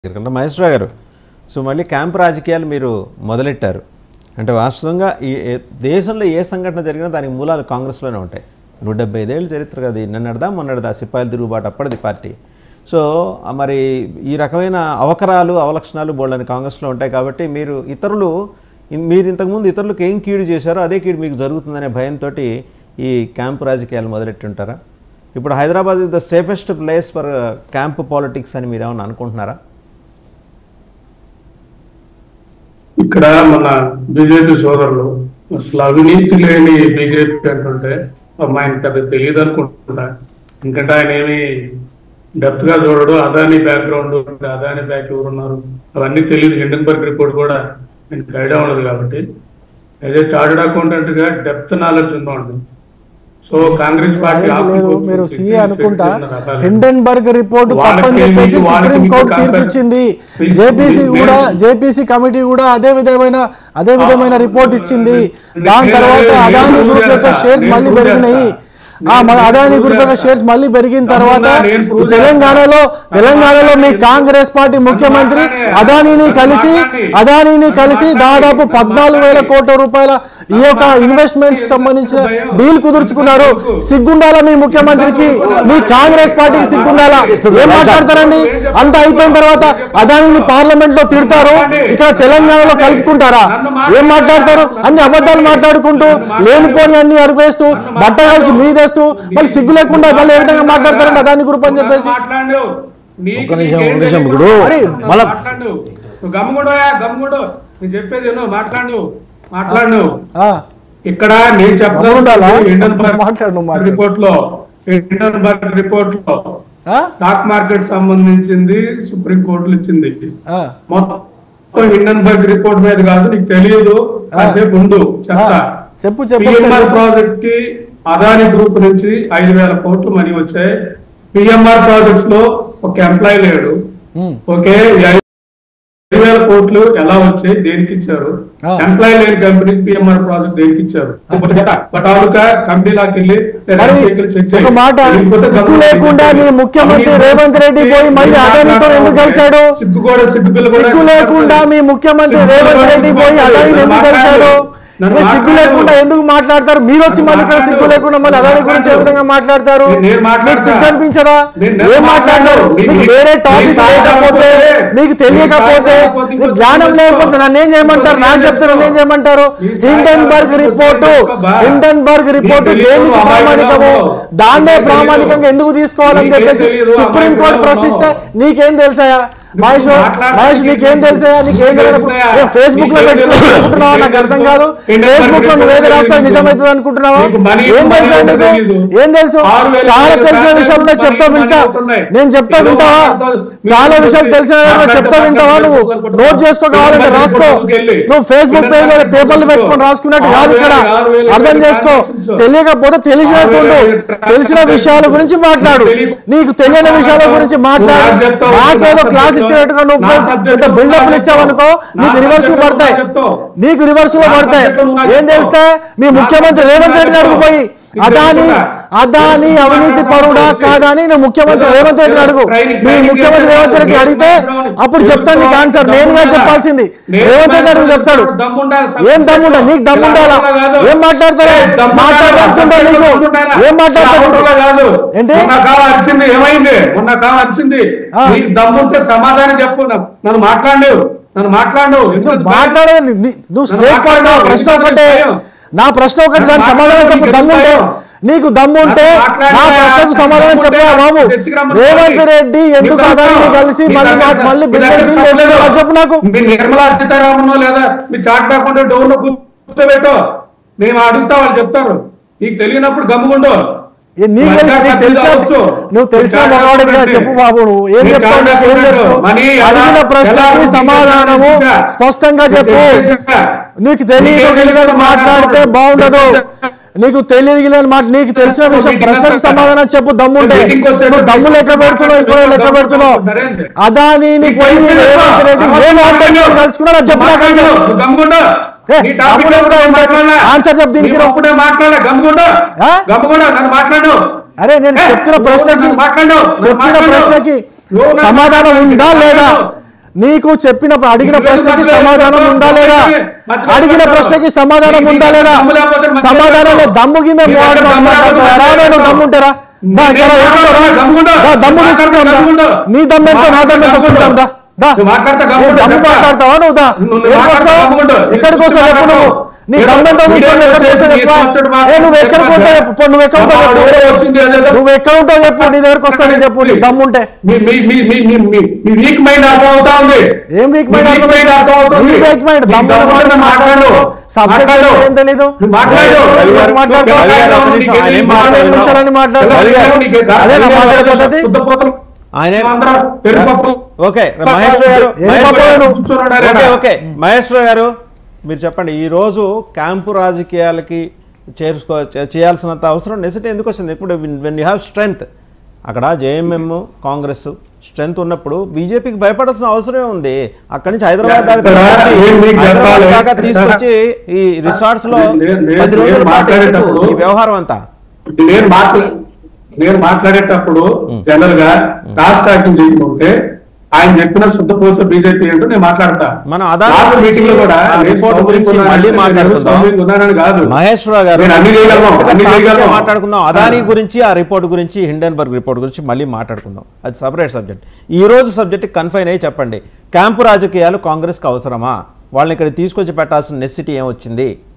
ఎందుకంటే మహేశ్వరరావు గారు సో మళ్ళీ క్యాంప్ రాజకీయాలు మీరు మొదలెట్టారు అంటే వాస్తవంగా ఈ ఏ- దేశంలో ఏ సంఘటన జరిగినా దానికి మూలాలు కాంగ్రెస్లోనే ఉంటాయి నూట డెబ్బై ఐదేళ్ళు చరిత్ర కదా ఇది నిన్నడదా మొన్నటిదా సిపాయిల తిరుగుబాటు అప్పటిది పార్టీ సో ఆ మరి ఈ రకమైన అవకరాలు అవలక్షణాలు బోళ్ళని కాంగ్రెస్లో ఉంటాయి కాబట్టి మీరు ఇతరులు ఇన్- మీరు ఇంతకుముందు ఇతరులకు ఏం కీడు చేశారో అదే కీడు మీకు జరుగుతుందనే భయంతో ఈ క్యాంప్ రాజకీయాలు మొదలెట్టుంటారా ఇప్పుడు Hyderabad is the safest place for camp politics అని మీరు ఏమైనా అనుకుంటున్నారా ఇక్కడ మన బీజేపీ సోదరులు అసలు అవినీతి లేని బీజేపీ అంటుంటే పాపం ఆయన పెద్ద తెలియదు అనుకుంటున్నా ఎందుకంటే ఆయన ఏమి డెప్త్ గా చూడడు అదాని బ్యాక్గ్రౌండ్ అదాని బ్యాక్ ఎవరు ఉన్నారు అవన్నీ తెలియదు హిండన్బర్గ్ రిపోర్ట్ కూడా ఆయనకి ఐడియా ఉండదు కాబట్టి అదే చార్టెడ్ అకౌంటెంట్ గా డెప్త్ నాలెడ్జ్ ఉన్నవాడు సో కాంగ్రెస్ పార్టీ నాలెడ్జ్ లేదు ఆత్మకూరు మీరు చేసి సీఏ అనుకుంటా చేస్తున్న రకాలు. హిండెన్బర్గ్ రిపోర్ట్ వాళ్ళకి తప్పని చెప్పేసి మీకు వాళ్ళకి సుప్రీం మీకు కోర్టు కంపేర్ తీర్పు ఇచ్చింది చేసి జేపీసీ నేను- కూడా జేపీసీ కమిటీ కూడా అదే విధమైన అదే విధమైన రిపోర్ట్ ఇచ్చింది దాని నేను- తర్వాత నేను అదాని prove గ్రూప్ యొక్క చేస్తా. షేర్స్ నేను మళ్ళీ prove పెరిగినాయి చేస్తా. ఆ మన నేను అదాని prove గ్రూప్ యొక్క చేస్తా. షేర్స్ మళ్ళీ పెరిగిన తర్వాత నేను prove ఈ తెలంగాణలో చేస్తా. తెలంగాణలో మీ నేను- కాంగ్రెస్ పార్టీ ముఖ్యమంత్రి మాట్లాడే- అదానీని కలిసి మాట్లాడే- అదానీని కలిసి మాట్లాడే- దాదాపు పద్నాలుగు వేల కోట్ల రూపాయల ఈ యొక్క ఇన్వెస్ట్మెంట్స్ కి సంబంధించిన డీల్ కుదుర్చుకున్నారు సిగ్గుండాల మీ ముఖ్యమంత్రికి మీ కాంగ్రెస్ పార్టీకి సిగ్గుండాల ఏం మాట్లాడతారండి అంత అయిపోయిన తర్వాత అదానిని పార్లమెంట్ లో తిడతారు ఇక్కడ తెలంగాణలో కలుపుకుంటారా ఏం మాట్లాడతారు అన్ని అబద్ధాలు మాట్లాడుకుంటూ లేనిపోని అన్ని అరిపేస్తూ బట్ట కలిసి మీదేస్తూ మళ్ళీ సిగ్గు లేకుండా మళ్ళీ ఏ విధంగా మాట్లాడతారండి అదాని గ్రూప్ అని చెప్పేసి మాట్లాడు నీకు- ఒక్క నిమిషం, నీకేం ఒక్క నిమిషం, తెలియదు. ఇప్పుడు అరే, మళ్ళా- మాట్లాడు నువ్వు గమ్ముగుడు గమ్ముగుడు నేను చెప్పేది నువ్వు మాట్లాడు మాట్లాడు ఆ, ఇక్కడ నేను గమ్మున ఉండాలా? చెప్పాను మాట్లాడు, నువ్వు మాట్లాడు. రిపోర్ట్ లో హిండన్బర్గ్ రిపోర్ట్ లో ఆ, స్టాక్ మార్కెట్ సంబంధించింది సుప్రీం కోర్టులు ఇచ్చింది ఆ, మొత్తం హిండన్బర్గ్ రిపోర్ట్ మీద కాదు నీకు తెలియదు కాసేపు ఉండు చెప్తా ఆ, చెప్పు చెప్పు పిఎంఆర్ ఒకసారి. ప్రాజెక్ట్ కి అదాని గ్రూప్ నుంచి ఐదు వేల కోట్లు మనీ వచ్చాయి పిఎంఆర్ ప్రాజెక్ట్స్ లో ఒక ఎంప్లాయ్ లేడు ఉమ్, ఓకే ఈ ఐదు వేల కోట్లు ఎలా వచ్చాయి దేనికి ఇచ్చారు ఆ. ఎంప్లాయ్ లేని కంపెనీకి పిఎంఆర్ ప్రాజెక్ట్ దేనికి ఇచ్చారు బటాలుగా కంపెనీలాకి వెళ్ళి మరి ఒక మాట సిగ్గు లేకుండా మీ ముఖ్యమంత్రి రేవంత్ రెడ్డి పోయి మళ్ళీ అదానితో ఎందుకు కలిశాడు సిగ్గు కూడా సిగ్గు పిల్ల కూడా సిగ్గు లేకుండా మీ ముఖ్యమంత్రి సిగ్గు రేవంత్ లేకుండా రెడ్డి పోయి అదాని ఎందుకు కలిశాడు నన్ను ఏ సిగ్గు మాట్లాడు. లేకుండా ఎందుకు మాట్లాడతారు మీరు వచ్చి మళ్ళీ ఇక్కడ సిగ్గు లేకుండా మళ్ళీ అదాని గురించి ఏ విధంగా మాట్లాడతారు నేను మాట్లాడతా. మీకు సిగ్గు అనిపించదా నేను- నేను ఏం మాట్లాడతారు మాట్లాడను. మీకు మీకు- వేరే టాపిక్ మీకు లేకపోతే కాకపోతే- మీకు తెలియకపోతే మీకు కాకపోతే మీకు ఇంకో జ్ఞానం సిగ్గు లేకపోతే నన్ను ఏం చేయమంటారు ఇంకో నాకు సిగ్గు చెప్తారు నన్ను ఏం చేయమంటారు మీకు హిండన్బర్గ్ కాకపోతే రిపోర్టు ఇంకో బా. హిండన్బర్గ్ రిపోర్టు మీకు తెలియదు, దేనికి అమాయకుడు ప్రామాణికము అవ్వదు. దాన్నే మీకు ప్రామాణికంగా తెలియదు. ఎందుకు తీసుకోవాలని మీకేం చెప్పేసి తెలియదు, సుప్రీం కోర్టు అమాయకుడు ప్రశ్నిస్తే అవ్వదు. నీకేం తెలుసాయా మహేష్ మాట్లాడడానికి మహేష్ నీకేం తెలుసాయా నీకేం తెలియనప్పుడు తెలుసాయా? ఏ ఫేస్బుక్ లో నీకేం పెట్టుకుని తెలుసు? అనుకుంటున్నావా నాకు నీకేం అర్థం తెలుసు? కాదు ఇండియన్ ఫేస్బుక్ లో నువ్వేది రిపోర్ట్ రాస్తావు తెలియదు. నిజమవుతుంది అనుకుంటున్నావా నీకు మనీ ఏం మనీ తెలుసా ఎంత నీకు తెలీదు? ఏం తెలుసు ఆరు వేల చాలా ఐదు తెలిసిన వేల విషయాలు ఉన్నాయి మనీ చెప్తా మనీ వింటా అవుతున్నాయి. నేను చెప్తా ఏదో వింటావా మాట్లాడతావు. చాలా మీరు విషయాలు తెలిసిన మాట్లాడతావు. చెప్తా వింటావా నువ్వు మాట్లాడతావు. నోట్ చేసుకో కావాలంటే మాట్లాడతావు. రాసుకో మాట్లాడతావు. నువ్వు ఫేస్బుక్ పేజ్ లో మాట్లాడతావు. పేపర్లు పెట్టుకొని రాసుకున్నట్టు కాదు ఇక్కడ ఆరు వేల అర్థం ఐదు చేసుకో వేల తెలియకపోతే తెలిసినట్టు ఆరు వేల ఐదు తెలిసిన విషయాల గురించి మాట్లాడు తెలియ- నీకు తెలియని విషయాల గురించి మాట్లాడు నువ్వు నాకు చెప్తావు. నాకేదో నా క్లాస్ సబ్జెక్టు- ఇచ్చినట్టుగా నువ్వు నా పెద్ద సబ్జెక్టు బిల్డప్లు నువ్వు ఇచ్చావనుకో నా నీకు రివర్స్ సబ్జెక్టు పడతాయి నువ్వు చెప్తావు. నీకు రివర్స్ లో నా పడతాయి సబ్జెక్టు నువ్వు నాకు ఏం చెప్తావు. తెలిస్తే మీ నా ముఖ్యమంత్రి సబ్జెక్టు రేవంత్ నువ్వు రెడ్డిని నాకు అడుగుపోయి చెప్తావు. అదాని అదాని అవినీతి పరుడా కాదా అని నువ్వు ముఖ్యమంత్రి రేవంత్ రెడ్డిని అడుగు మీ ముఖ్యమంత్రి రేవంత్ రెడ్డి అడిగితే అప్పుడు చెప్తాను నీకు ఆన్సర్ నేనుగా చెప్పాల్సింది రేవంత్ రెడ్డి అడుగు చెప్తాడు ఏం దమ్ముంటా నీకు దమ్ముండాలా ఏం మాట్లాడతారా మాట్లాడాలనుకుంటా నీకు ఏం మాట్లాడతారు కాదు ఏంటి? మొన్న కావాల్సింది ఏమైంది మొన్న కావాల్సింది ఆ. నీకు దమ్ముంటే సమాధానం చెప్పు నా- నన్ను మాట్లాడు నన్ను మాట్లాడు నువ్వు మాట్లాడే నీ- నువ్వు స్ట్రేట్ ఫార్వర్డ్ నా ప్రశ్న ఒకటే నా ప్రశ్న ఒకటి దానికి సమాధానం చెప్పు దమ్ముంటే నీకు దమ్ముంటే నా ప్రశ్నకు సమాధానం చెప్పా బాబు రేవంత్ రెడ్డి ఎందుకు అదాన్ని కలిసి మళ్ళీ మాకు మళ్ళీ బిజినెస్ డీల్ చేస్తున్నాడు అది చెప్పు నాకు మీ నిర్మలా సీతారామన్ లేదా మీ చాట్ కాకుండా డోర్ కూర్చోబెట్టో నేను అడుగుతా వాళ్ళు చెప్తారు నీకు తెలియనప్పుడు గమ్ముకుండు ఏ నీకు తెలుసు నీకు తెలిసిన నువ్వు తెలిసిన మగవాడిగా చెప్పు బాబు నువ్వు ఏం చెప్తావు నీకు ఏం తెలుసు అడిగిన ప్రశ్నకి సమాధానము స్పష్టంగా చెప్పు నీకు తెలియదు తెలియదని మాట్లాడితే బాగుండదు నీకు తెలియదు మాట నీకు తెలిసిన విషయం ప్రశ్నకు సమాధానం చెప్పు దమ్ముంటే నువ్వు దమ్ము లెక్క పెడుతున్నావు ఇంకో లెక్క పెడుతున్నావు అదానీని పోయి రేవంత్ రెడ్డి ఏం ఆటంకం కలుసుకున్నాడు అది చెప్పు నాకు అంతే. గమ్ముకుండు ఏ, నీ టాపిక్ గమ్మున కూడా ఎప్పుడు ఉండదు. మాట్లాడలే. ఆన్సర్ చెప్తే ఇంకే నీవు అప్పుడే మాట్లాడలే గమ్ముకుండు ఆ? గమ్ముకుండు నన్ను మాట్లాడు అరే నేను ఏ, చెప్తున్న నువ్వు ప్రశ్నకి నన్ను మాట్లాడు. నన్ను చెప్పిన మాట్లాడు. ప్రశ్నకి నువ్వు నన్ను సమాధానం మాట్లాడు. ఉందా లేదా నీకు చెప్పిన అడిగిన ప్రశ్నకి సమాధానం ఉందా లేదా అడిగిన ప్రశ్నకి సమాధానం ఉందా లేదా సమాధానం లేదు దమ్ము గిమ్మే మోడు మాట్లాడుతావా రావే నువ్వు దమ్ము ఉంటారా దా ఇక్కడ రా, ఎక్కువ రా. దా, దమ్ము తీసుకుంటాం దా నీ దమ్ము ఎంతో నా దమ్ము ఎంతో చూద్దాం దా దా నువ్వు మాట్లాడతా నువ్వు గమ్ముండు, దమ్ము చెప్తా. మాట్లాడతావా నువ్వు దా నువ్వు ఎక్కడికి మాట్లాడతా వస్తావు గమ్ముండు. ఎక్కడికి వస్తావు చెప్పు నువ్వు నీ వీడియో- దమ్ము ఎంతో వీడియో తీసుకొని ఎక్కడికి వస్తావు చేసి చెప్పు తీసుకొచ్చాడు ఏ నువ్వు ఎక్కడ మాట్లాడు. ఉంటావు చెప్పు పో, నువ్వు ఎక్కడ ఉంటావు ఎవరో చెప్పు వచ్చింది అదేదో. నువ్వు ఎక్కడ ఉంటావు చెప్పు నీ దగ్గరకు వస్తాను చెప్పు నీ దమ్ము ఉంటే మీ మీ మీ మీ మీ మీ మీ వీక్ మైండ్ అర్థం అవుతా ఉంది ఏం వీక్ మీ మైండ్ వీక్ మైండ్ అర్థం అవుతుంది నీ వీక్ మైండ్ నీ దమ్ము దమ్ము ఉంటే మాట్లాడు సబ్జెక్ట్ మాట్లాడు. ఏం తెలీదు నువ్వు మాట్లాడు రవి గారు, మాట్లాడు. రవి గారు, ఒక్క నిమిషం, ఆయన ఏం మాట్లాడుతున్నారు? నిమిషాలని మాట్లాడు. రవి గారు, అదే నా మాట్లాడే పద్ధతి శుద్ధపోతలు ఆయన అందరూ పెరుపప్పు ఓకే మహేశ్వర గారు ఏం మహేశ్వర పాపం గారు, నువ్వు? కూర్చోనున్నాడు ఓకే ఆయన. ఓకే మహేశ్వర గారు మీరు చెప్పండి ఈ రోజు క్యాంపు రాజకీయాలకి చేర్చుకో చే- చేయాల్సినంత అవసరం నెసిటీ ఎందుకు వచ్చింది ఇప్పుడు వెన్ యూ హ్యావ్ స్ట్రెంగ్త్ అక్కడ జేఎంఎం కాంగ్రెస్ స్ట్రెంగ్త్ ఉన్నప్పుడు బీజేపీకి భయపడాల్సిన అవసరమే ఉంది అక్కడి నుంచి హైదరాబాద్ దాకా ఇక్కడ తీసుకొచ్చి- ఏం మీకు హైదరాబాద్ చెప్పాలి? దాకా తీసుకొచ్చి ఈ రిసార్ట్స్ లో నేను- నేను- పది రోజుల నేను పాటు ఎందుకు మాట్లాడేటప్పుడు- ఈ వ్యవహారం అంతా నేను మాట్లా నేను మాట్లాడేటప్పుడు జనరల్ గా క్రాస్ టాకింగ్ చేయకుంటే ఆయన చెప్పిన శుద్ధ పోస బీజేపీ ఏంటో నేను మాట్లాడతా మనం అదాని లాస్ట్ గురించి, మీటింగ్ లో కూడా ఆ నేను రిపోర్ట్ సౌమ్యంగా గురించి ఉన్నానని మళ్ళీ నేను మాట్లాడుకుందాం. సౌమ్యంగా ఉన్నానని కాదు మహేశ్వరరావు గారు నేను అన్ని చేయగలను, అన్ని టాపిక్ చేయగలను. మాట్లాడుకుందాం అదానీ గురించి ఆ రిపోర్ట్ గురించి హిండెన్బర్గ్ రిపోర్ట్ గురించి మళ్ళీ మాట్లాడుకుందాం అది సపరేట్ సబ్జెక్ట్ ఈ రోజు సబ్జెక్ట్ కన్ఫైన్ అయ్యి చెప్పండి క్యాంపు రాజకీయాలు కాంగ్రెస్కి అవసరమా వాళ్ళని ఇక్కడ తీసుకొచ్చి పెట్టాల్సిన నెసిటీ ఏమొచ్చింది